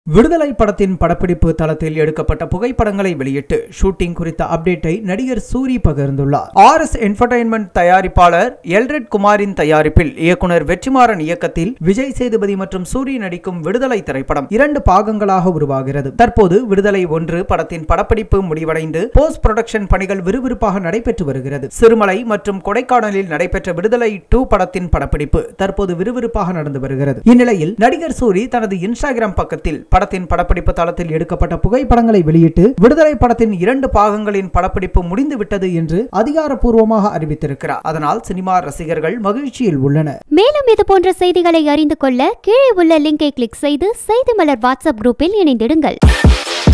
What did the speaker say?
விடுதலை படத்தின் படப்பிடிப்பு தளத்தில் எடுக்கப்பட்ட புகைப்படங்களை வெளியிட்டு ஷூட்டிங் குறித்த அப்டேட்டை நடிகர் சூரி பகிர்ந்துள்ளார் ஆர் எஸ் என்டர்டைன்மெண்ட் தயாரிப்பாளர் எல்ரெட் குமாரின் தயாரிப்பில் இயக்குனர் வெற்றிமாறன் இயக்கத்தில் விஜய் சேதுபதி மற்றும் சூரி நடிக்கும் விடுதலை திரைப்படம் இரண்டு பாகங்களாக உருவாகிறது தற்போது விடுதலை ஒன்று படத்தின் படப்பிடிப்பு முடிவடைந்து போஸ்ட் புரொடக்ஷன் பணிகள் விறுவிறுப்பாக நடைபெற்று வருகிறது சிறுமலை மற்றும் கொடைக்கானலில் நடைபெற்ற விடுதலை டூ படத்தின் படப்பிடிப்பு தற்போது விறுவிறுப்பாக நடந்து வருகிறது இந்நிலையில் நடிகர் சூரி தனது இன்ஸ்டாகிராம் பக்கத்தில் படத்தின் படப்பிடிப்பு தளத்தில் எடுக்கப்பட்ட புகைப்படங்களை வெளியிட்டு விடுதலை படத்தின் இரண்டு பாகங்களின் படப்பிடிப்பு முடிந்துவிட்டது என்று அதிகாரப்பூர்வமாக அறிவித்திருக்கிறார் அதனால் சினிமா ரசிகர்கள் மகிழ்ச்சியில் உள்ளனர் மேலும் இது போன்ற செய்திகளை அறிந்து கொள்ள கீழே உள்ள லிங்கை கிளிக் செய்து செய்தி மலர் வாட்ஸ்அப் குரூப்பில் இணைந்திடுங்கள்